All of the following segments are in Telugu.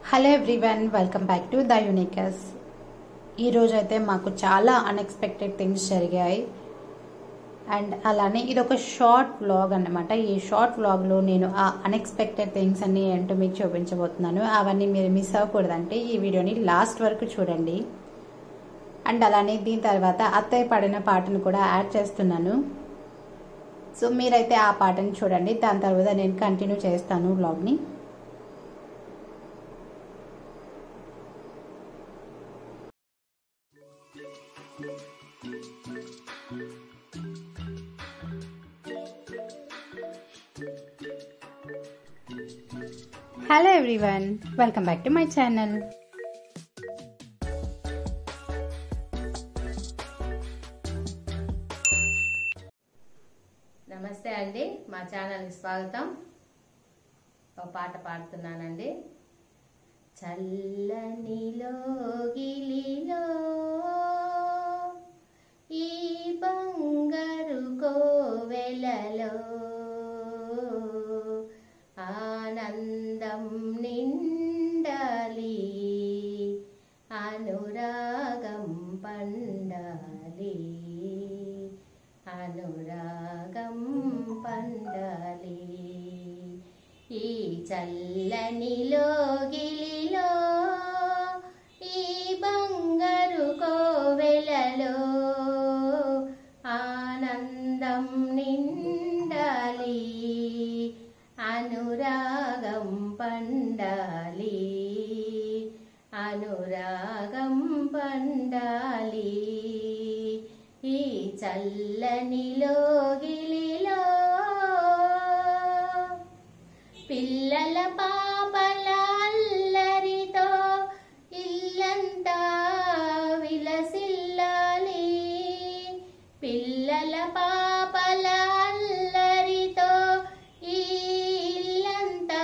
hello everyone welcome back to the Unicus ఈరోజు అయితే మాకు చాలా అన్ఎక్స్పెక్టెడ్ థింగ్స్ జరిగాయి అండ్ అలానే ఇది ఒక షార్ట్ వ్లాగ్ అన్నమాట ఈ షార్ట్ వ్లాగ్లో నేను ఆ అన్ఎక్స్పెక్టెడ్ థింగ్స్ అన్ని ఏంటో మీకు చూపించబోతున్నాను అవన్నీ మీరు మిస్ అవ్వకూడదంటే ఈ వీడియోని లాస్ట్ వరకు చూడండి అండ్ అలానే దీని తర్వాత అత్తయ్య పాడిన పాటను కూడా యాడ్ చేస్తున్నాను సో మీరైతే ఆ పాటను చూడండి దాని తర్వాత నేను కంటిన్యూ చేస్తాను వ్లాగ్ని hello everyone welcome back to my channel నమస్తే అండి మా ఛానల్కి స్వాగతం ఒక పాట పాడుతున్నానండి చల్లనిలో గిలిలో ఈ బంగారు కోవెలలో ఆనందం నిండాలి అనురాగం పండాలి అనురాగం పండాలి ఈ చల్లనిలో గిలిలో ఈ బంగారు కోవెలలో ఆనందం నిండాలి అనురాగం పండాలి అనురాగం పండాలి ఈ చల్లనిలో గిలిలో పిల్లల పాపల అల్లరితో ఇల్లంతా విలసిల్లాలి పిల్లల పాపల అల్లరితో ఈ ఇల్లంతా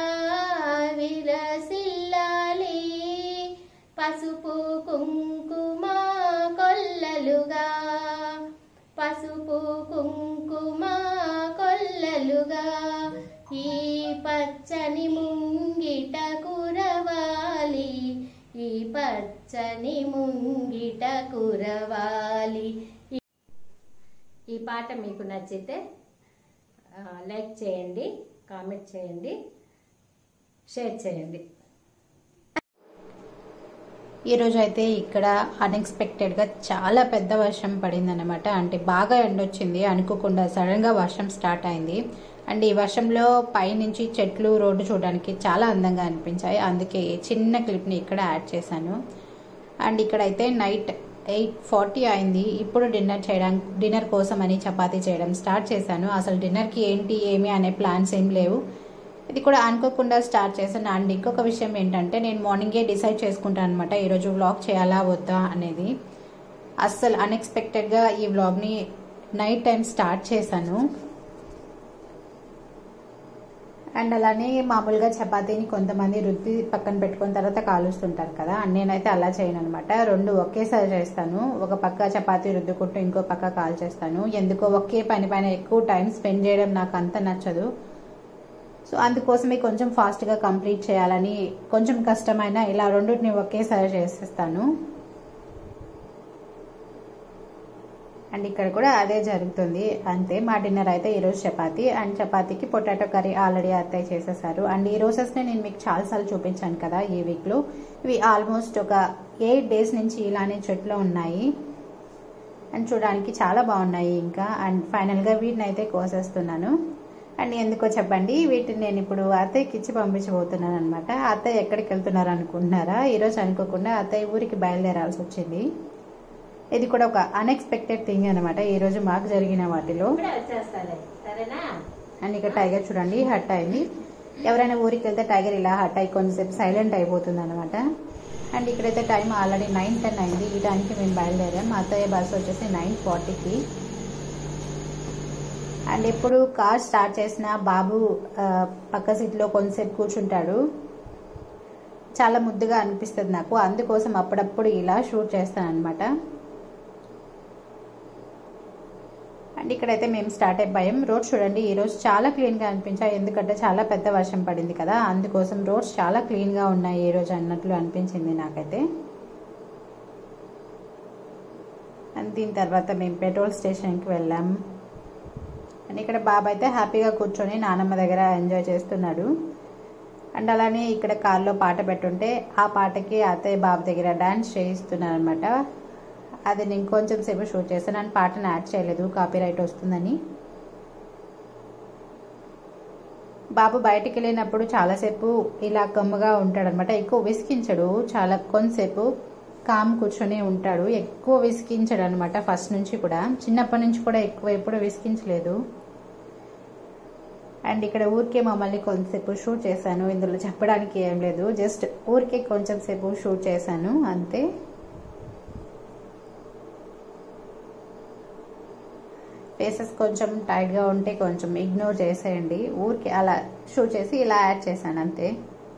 విలసిల్లాలి పసుపు కుంకుమ కొల్లలుగా పసుపు కుంకుమ కొల్లలుగా ఈ పచ్చని ముంగిట కురవాలి ఈ పచ్చని ముంగిట కురవాలి ఈ పాట మీకు నచ్చితే ఆ, లైక్ చేయండి కామెంట్ చేయండి షేర్ చేయండి ఈరోజు అయితే ఇక్కడ అన్ఎక్స్పెక్టెడ్గా చాలా పెద్ద వర్షం పడింది అనమాట అంటే బాగా ఎండొచ్చింది అనుకోకుండా సడన్గా వర్షం స్టార్ట్ అయింది అండ్ ఈ వర్షంలో పైనుంచి చెట్లు రోడ్డు చూడడానికి చాలా అందంగా అనిపించాయి అందుకే ఈ చిన్న క్లిప్ని ఇక్కడ యాడ్ చేశాను అండ్ ఇక్కడైతే నైట్ ఎయిట్ ఫార్టీ అయింది ఇప్పుడు డిన్నర్ చేయడానికి డిన్నర్ కోసం అని చపాతీ చేయడం స్టార్ట్ చేశాను అసలు డిన్నర్కి ఏంటి ఏమి అనే ప్లాన్స్ ఏం లేవు ఇది కూడా అనుకోకుండా స్టార్ట్ చేశాను అండ్ ఇంకొక విషయం ఏంటంటే నేను మార్నింగే డిసైడ్ చేసుకుంటాను అనమాట ఈరోజు వ్లాగ్ చేయాలా వద్దా అనేది అస్సలు అన్ఎక్స్పెక్టెడ్గా ఈ వ్లాగ్ని నైట్ టైం స్టార్ట్ చేశాను అండ్ అలానే మామూలుగా చపాతీని కొంతమంది రుద్ది పక్కన పెట్టుకున్న తర్వాత కాలుస్తుంటారు కదా అండ్ నేనైతే అలా చేయను అనమాట రెండు ఒకేసారి చేస్తాను ఒక పక్క చపాతీ రుద్దుకుంటూ ఇంకో పక్క కాల్ చేస్తాను ఎందుకో ఒకే పని పైన ఎక్కువ టైం స్పెండ్ చేయడం నాకు అంత నచ్చదు సో అందుకోసమే కొంచెం ఫాస్ట్గా కంప్లీట్ చేయాలని కొంచెం కష్టమైన ఇలా రెండింటిని ఒకేసారి చేసేస్తాను అండ్ ఇక్కడ కూడా అదే జరుగుతుంది అంతే మా డిన్నర్ అయితే ఈరోజు చపాతి అండ్ చపాతీకి పొటాటో కర్రీ ఆల్రెడీ అత్తయ్య చేసేసారు అండ్ ఈ రోజెస్ని నేను మీకు చాలాసార్లు చూపించాను కదా ఈ వీక్లో ఇవి ఆల్మోస్ట్ ఒక ఎయిట్ డేస్ నుంచి ఇలానే చెట్లు ఉన్నాయి అండ్ చూడడానికి చాలా బాగున్నాయి ఇంకా అండ్ ఫైనల్గా వీటిని అయితే కోసేస్తున్నాను అండ్ ఎందుకో చెప్పండి వీటిని నేను ఇప్పుడు అత్తయ్యకి ఇచ్చి పంపించబోతున్నాను అనమాట అత్తయ్య ఎక్కడికి వెళ్తున్నారు అనుకుంటున్నారా ఈరోజు అనుకోకుండా అత్తయ్య ఊరికి బయలుదేరాల్సి వచ్చింది ఇది కూడా ఒక అన్ఎక్స్పెక్టెడ్ థింగ్ అనమాట ఈ రోజు మాకు జరిగిన వాటిలో ఇప్పుడే వచ్చేస్తాలే సరేనా అండ్ ఇక్కడ టైగర్ చూడండి హట్ అయింది ఎవరైనా ఊరికి వెళ్తే టైగర్ ఇలా హట్ అయి కొంచెంసేపు సైలెంట్ అయిపోతుంది అనమాట అండ్ ఇక్కడైతే టైం ఆల్రెడీ నైన్ టెన్ అయింది ఈ టైంకి మేము బయలుదేరాం మా అత్తయ్య బస్సు వచ్చేసి నైన్ ఫార్టీకి అండ్ ఎప్పుడు కార్ స్టార్ట్ చేసిన బాబు ఆ, పక్క సీట్లో కొంతసేపు కూర్చుంటాడు చాలా ముద్దుగా అనిపిస్తుంది నాకు అందుకోసం అప్పుడప్పుడు ఇలా షూట్ చేస్తాను అనమాట అండ్ ఇక్కడైతే మేము స్టార్ట్ అయిపోయాం రోడ్ చూడండి ఈ రోజు చాలా క్లీన్గా అనిపించాయి ఎందుకంటే చాలా పెద్ద వర్షం పడింది కదా అందుకోసం రోడ్స్ చాలా క్లీన్గా ఉన్నాయి ఈ రోజు అన్నట్లు అనిపించింది నాకైతే అండ్ దీని తర్వాత మేము పెట్రోల్ స్టేషన్కి వెళ్ళాం అండ్ ఇక్కడ బాబు అయితే హ్యాపీగా కూర్చొని నానమ్మ దగ్గర ఎంజాయ్ చేస్తున్నాడు అండ్ అలానే ఇక్కడ కార్లో పాట పెట్టుంటే ఆ పాటకి అత్తయ్య బాబు దగ్గర డాన్స్ చేయిస్తున్నారు అనమాట అది నేను కొంచెం సేపు షూట్ చేస్తాను అండ్ పాటను యాడ్ చేయలేదు కాపీ రైట్ వస్తుందని బాబు బయటికి వెళ్ళినప్పుడు చాలాసేపు ఇలా గమ్ముగా ఉంటాడు అనమాట ఎక్కువ విసికించడు చాలా కొంతసేపు కామ్ కూర్చొని ఉంటాడు ఎక్కువ విసికించడు అనమాట ఫస్ట్ నుంచి కూడా చిన్నప్పటి నుంచి కూడా ఎక్కువ ఎప్పుడు విసికించలేదు అండ్ ఇక్కడ ఊరికే మమ్మల్ని కొంతసేపు షూట్ చేశాను ఇందులో చెప్పడానికి ఏం లేదు జస్ట్ ఊరికే కొంచెం సేపు షూట్ చేశాను అంతే ఫేసెస్ కొంచెం టైట్గా ఉంటే కొంచెం ఇగ్నోర్ చేసేయండి ఊరికి అలా షూట్ చేసి ఇలా యాడ్ చేశాను అంతే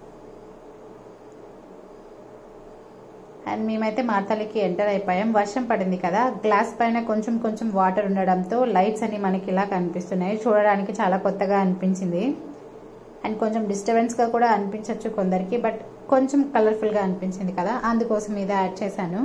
అండ్ మేమైతే మార్తలికి ఎంటర్ అయిపోయాం వర్షం పడింది కదా గ్లాస్ పైన కొంచెం కొంచెం వాటర్ ఉండడంతో లైట్స్ అన్ని మనకి ఇలా కనిపిస్తున్నాయి చూడడానికి చాలా కొత్తగా అనిపించింది అండ్ కొంచెం డిస్టర్బెన్స్గా కూడా అనిపించవచ్చు కొందరికి బట్ కొంచెం కలర్ఫుల్గా అనిపించింది కదా అందుకోసం ఇది యాడ్ చేశాను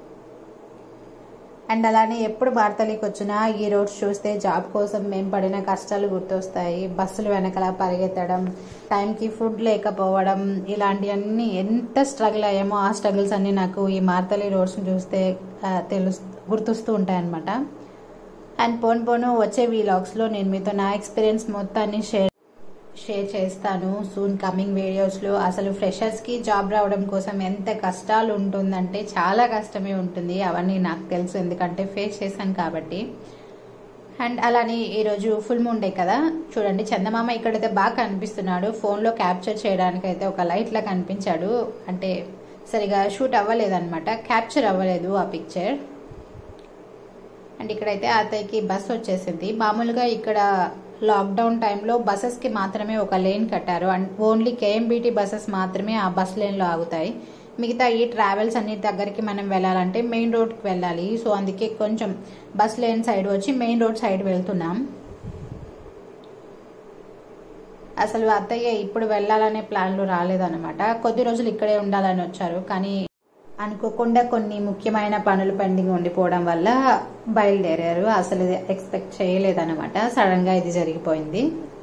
అండ్ అలానే ఎప్పుడు వార్తలకి వచ్చినా ఈ రోడ్స్ చూస్తే జాబ్ కోసం మేము పడిన కష్టాలు గుర్తొస్తాయి బస్సులు వెనకల పరిగెత్తడం టైంకి ఫుడ్ లేకపోవడం ఇలాంటివన్నీ ఎంత స్ట్రగుల్ అయ్యామో ఆ స్ట్రగుల్స్ అన్నీ నాకు ఈ మార్తలి రోడ్స్ని చూస్తే తెలు గుర్తొస్తూ ఉంటాయన్నమాట అండ్ పోను పోను వచ్చే వీలాగ్స్లో నేను మీతో నా ఎక్స్పీరియన్స్ మొత్తాన్ని షేర్ షేర్ చేస్తాను సూన్ కమింగ్ వీడియోస్లో అసలు ఫ్రెషర్స్కి జాబ్ రావడం కోసం ఎంత కష్టాలు ఉంటుందంటే చాలా కష్టమే ఉంటుంది అవన్నీ నాకు తెలుసు ఎందుకంటే ఫేస్ చేశాను కాబట్టి అండ్ అలానే ఈరోజు ఫుల్ మూన్ డే కదా చూడండి చందమామ ఇక్కడైతే బాగా కనిపిస్తున్నాడు ఫోన్లో క్యాప్చర్ చేయడానికి అయితే ఒక లైట్లా కనిపించాడు అంటే సరిగా షూట్ అవ్వలేదన్నమాట క్యాప్చర్ అవ్వలేదు ఆ పిక్చర్ అండ్ ఇక్కడైతే అతనికి బస్ వచ్చేసింది మామూలుగా ఇక్కడ లాక్డౌన్ టైంలో బస్సెస్కి మాత్రమే ఒక లేన్ కట్టారు అండ్ ఓన్లీ కేఎంబీటీ బస్సెస్ మాత్రమే ఆ బస్ లేన్లో ఆగుతాయి మిగతా ఈ ట్రావెల్స్ అన్ని దగ్గరికి మనం వెళ్ళాలంటే మెయిన్ రోడ్కి వెళ్ళాలి సో అందుకే కొంచెం బస్ లేన్ సైడ్ వచ్చి మెయిన్ రోడ్ సైడ్ వెళ్తున్నాం అసలు అత్తయ్య ఇప్పుడు వెళ్ళాలనే ప్లాన్లు రాలేదన్నమాట కొద్ది రోజులు ఇక్కడే ఉండాలని వచ్చారు కానీ అనుకోకుండా కొన్ని ముఖ్యమైన పనులు పెండింగ్ ఉండిపోవడం వల్ల బయలుదేరారు అసలు ఎక్స్పెక్ట్ చేయలేదన్నమాట సడన్ గా ఇది జరిగిపోయింది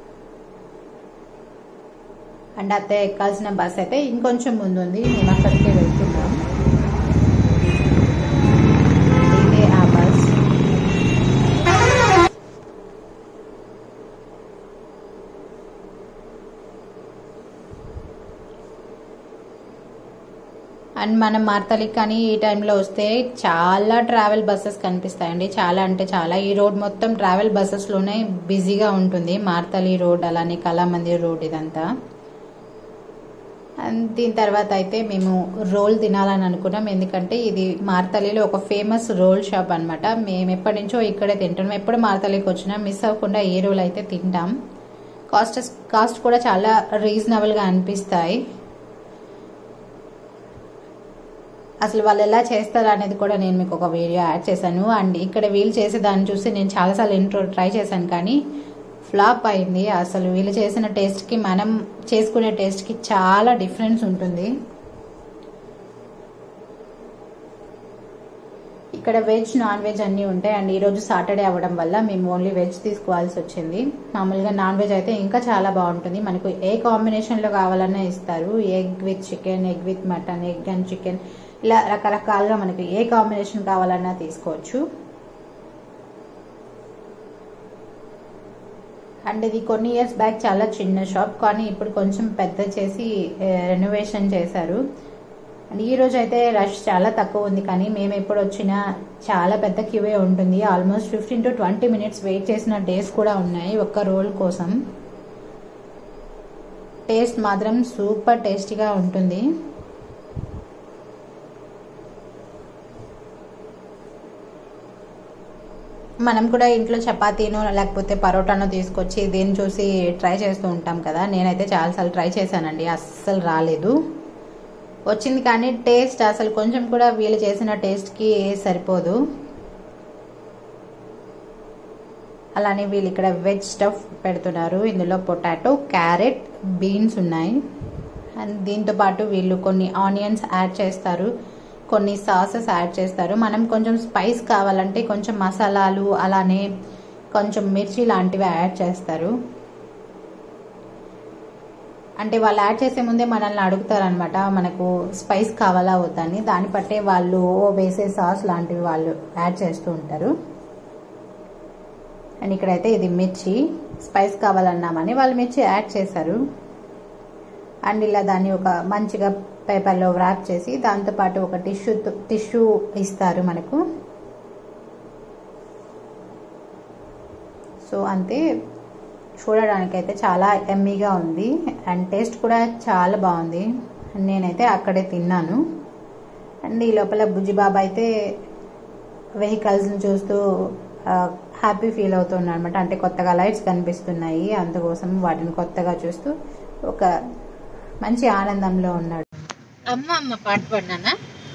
అండ్ అత్తయ్య ఎక్కాల్సిన బస్ అయితే ఇంకొంచెం ముందు ఉంది మేము అక్కడికే వెళ్తున్నాం ఇదే ఆ బస్ అండ్ మనం మార్తలికి కానీ ఈ టైంలో వస్తే చాలా ట్రావెల్ బస్సెస్ కనిపిస్తాయండి చాలా అంటే చాలా ఈ రోడ్ మొత్తం ట్రావెల్ బస్సెస్లోనే బిజీగా ఉంటుంది మార్తలి రోడ్ అలానే కళామందిర్ రోడ్ ఇదంతా అండ్ దీని తర్వాత అయితే మేము రోల్ తినాలని అనుకున్నాం ఎందుకంటే ఇది మార్తలిలో ఒక ఫేమస్ రోల్ షాప్ అనమాట మేము ఎప్పటి నుంచో ఇక్కడే తింటాం ఎప్పుడు మార్తలికి వచ్చినా మిస్ అవ్వకుండా ఏ రోల్ అయితే తింటాం కాస్ట్ కాస్ట్ కూడా చాలా రీజనబుల్గా అనిపిస్తాయి అసలు వాళ్ళు ఎలా చేస్తారు అనేది కూడా నేను మీకు ఒక వీడియో యాడ్ చేశాను అండ్ ఇక్కడ వీళ్ళు చేసే దాన్ని చూసి నేను చాలాసార్లు ఇంట్రో ట్రై చేశాను కానీ ఫ్లాప్ అయింది అసలు వీళ్ళు చేసిన టేస్ట్కి మనం చేసుకునే టేస్ట్కి చాలా డిఫరెన్స్ ఉంటుంది ఇక్కడ వెజ్ నాన్ వెజ్ అన్నీ ఉంటాయి అండ్ ఈరోజు సాటర్డే అవ్వడం వల్ల మేము ఓన్లీ వెజ్ తీసుకోవాల్సి వచ్చింది మామూలుగా నాన్ వెజ్ అయితే ఇంకా చాలా బాగుంటుంది మనకు ఏ కాంబినేషన్లో కావాలన్నా ఇస్తారు egg with chicken egg with mutton egg and chicken ఇలా రకరకాలుగా మనకి ఏ కాంబినేషన్ కావాలన్నా తీసుకోవచ్చు అండ్ ఇది కొన్ని ఇయర్స్ బ్యాక్ చాలా చిన్న షాప్ కానీ ఇప్పుడు కొంచెం పెద్ద చేసి రెనోవేషన్ చేశారు అండ్ ఈ రోజు అయితే రష్ చాలా తక్కువ ఉంది కానీ మేము ఎప్పుడు వచ్చినా చాలా పెద్ద క్యూవే ఉంటుంది almost fifteen to twenty minutes wait చేసిన డేస్ కూడా ఉన్నాయి ఒక్క రోల్ కోసం టేస్ట్ మాత్రం సూపర్ టేస్టీగా ఉంటుంది మనం కూడా ఇంట్లో చపాతీనో లేకపోతే పరోటానో తీసుకొచ్చి దీన్ని చూసి ట్రై చేస్తూ ఉంటాం కదా నేనైతే చాలాసార్లు ట్రై చేశానండి అస్సలు రాలేదు వచ్చింది కానీ టేస్ట్ అసలు కొంచెం కూడా వీళ్ళు చేసిన టేస్ట్కి సరిపోదు అలానే వీళ్ళు ఇక్కడ వెజ్ స్టఫ్ పెడుతున్నారు ఇందులో పొటాటో క్యారెట్ బీన్స్ ఉన్నాయి అండ్ దీంతో పాటు వీళ్ళు కొన్ని ఆనియన్స్ యాడ్ చేస్తారు కొన్ని సాసెస్ యాడ్ చేస్తారు మనం కొంచెం స్పైస్ కావాలంటే కొంచెం మసాలాలు అలానే కొంచెం మిర్చి లాంటివి యాడ్ చేస్తారు అంటే వాళ్ళు యాడ్ చేసే ముందే మనల్ని అడుగుతారనమాట మనకు స్పైస్ కావాలా వద్దని దాన్ని బట్టే వాళ్ళు వేసే సాస్ లాంటివి వాళ్ళు యాడ్ చేస్తూ ఉంటారు అండ్ ఇక్కడైతే ఇది మిర్చి స్పైస్ కావాలన్నామని వాళ్ళు మిర్చి యాడ్ చేశారు అండ్ ఇలా దాన్ని ఒక మంచిగా పేపర్లో వ్రాప్ చేసి దాంతోపాటు ఒక టిష్యూ టిష్యూ ఇస్తారు మనకు సో అంతే చూడడానికైతే చాలా ఎమ్మీగా ఉంది అండ్ టేస్ట్ కూడా చాలా బాగుంది నేనైతే అక్కడే తిన్నాను అండ్ ఈ లోపల బుజ్జిబాబా అయితే వెహికల్స్ని చూస్తూ హ్యాపీ ఫీల్ అవుతున్నాడు అనమాట అంటే కొత్తగా లైట్స్ కనిపిస్తున్నాయి అందుకోసం వాటిని కొత్తగా చూస్తూ ఒక మంచి ఆనందంలో ఉన్నాడు అమ్మ అమ్మ పాట పాడినానా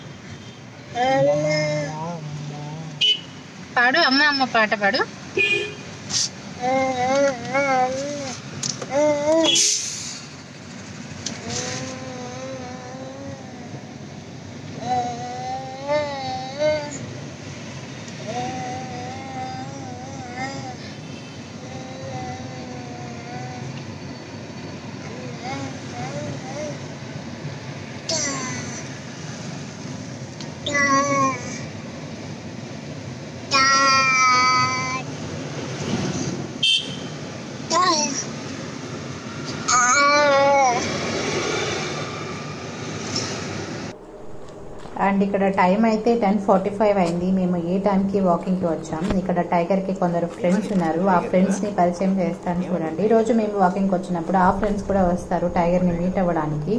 పాడు అమ్మ అమ్మ పాట పాడు అండ్ ఇక్కడ టైం అయితే టెన్ ఫార్టీ ఫైవ్ అయింది మేము ఏ టైంకి వాకింగ్కి వచ్చాం ఇక్కడ టైగర్కి కొందరు ఫ్రెండ్స్ ఉన్నారు ఆ ఫ్రెండ్స్ని పరిచయం చేస్తాను చూడండి రోజు మేము వాకింగ్కి వచ్చినప్పుడు ఆ ఫ్రెండ్స్ కూడా వస్తారు టైగర్ని మీట్ అవ్వడానికి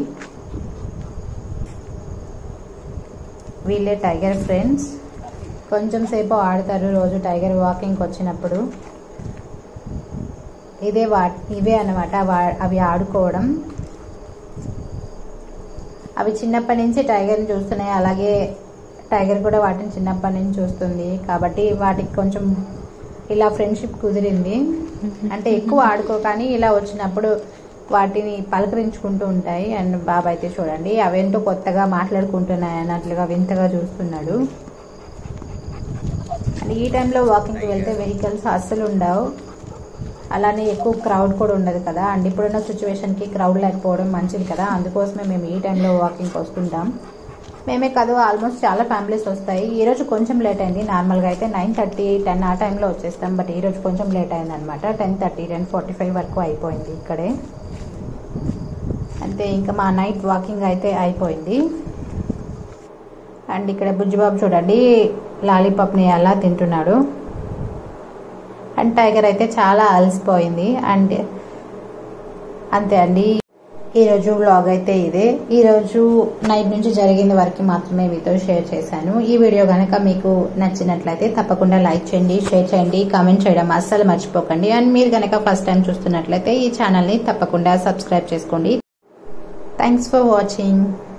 వీళ్ళే టైగర్ ఫ్రెండ్స్ కొంచెం సేపు ఆడతారు రోజు టైగర్ వాకింగ్కి వచ్చినప్పుడు ఇదే వా ఇవే అనమాట అవి ఆడుకోవడం అవి చిన్నప్పటి నుంచి టైగర్ని చూస్తున్నాయి అలాగే టైగర్ కూడా వాటిని చిన్నప్పటి నుంచి చూస్తుంది కాబట్టి వాటికి కొంచెం ఇలా ఫ్రెండ్షిప్ కుదిరింది అంటే ఎక్కువ ఆడుకో కానీ ఇలా వచ్చినప్పుడు వాటిని పలకరించుకుంటూ ఉంటాయి అండ్ బాబా అయితే చూడండి అవేంటో కొత్తగా మాట్లాడుకుంటున్నాయి అన్నట్లుగా వింతగా చూస్తున్నాడు అండ్ ఈ టైంలో వాకింగ్కి వెళ్తే వెహికల్స్ అస్సలు ఉండవు అలానే ఎక్కువ క్రౌడ్ కూడా ఉండదు కదా అండ్ ఇప్పుడున్న సిచ్యువేషన్కి క్రౌడ్ లేకపోవడం మంచిది కదా అందుకోసమే మేము ఈ టైంలో వాకింగ్కి వస్తుంటాం మేమే కాదు ఆల్మోస్ట్ చాలా ఫ్యామిలీస్ వస్తాయి ఈరోజు కొంచెం లేట్ అయింది నార్మల్గా అయితే నైన్ థర్టీ టెన్ ఆ టైంలో వచ్చేస్తాం బట్ ఈరోజు కొంచెం లేట్ అయింది అనమాట ten thirty ten forty five వరకు అయిపోయింది ఇక్కడే అంతే ఇంకా మా నైట్ వాకింగ్ అయితే అయిపోయింది అండ్ ఇక్కడ బుజ్జిబాబు చూడండి లాలీపాప్ని ఎలా తింటున్నాడు అండ్ టైగర్ అయితే చాలా అలసిపోయింది అండ్ అంతే అండి ఈరోజు వ్లాగ్ అయితే ఇదే ఈరోజు నైట్ నుంచి జరిగిన వరకు మాత్రమే మీతో షేర్ చేశాను ఈ వీడియో కనుక మీకు నచ్చినట్లయితే తప్పకుండా లైక్ చేయండి షేర్ చేయండి కామెంట్ చేయడం అస్సలు మర్చిపోకండి అండ్ మీరు కనుక ఫస్ట్ టైం చూస్తున్నట్లయితే ఈ ఛానల్ని తప్పకుండా సబ్స్క్రైబ్ చేసుకోండి థ్యాంక్స్ ఫర్ వాచింగ్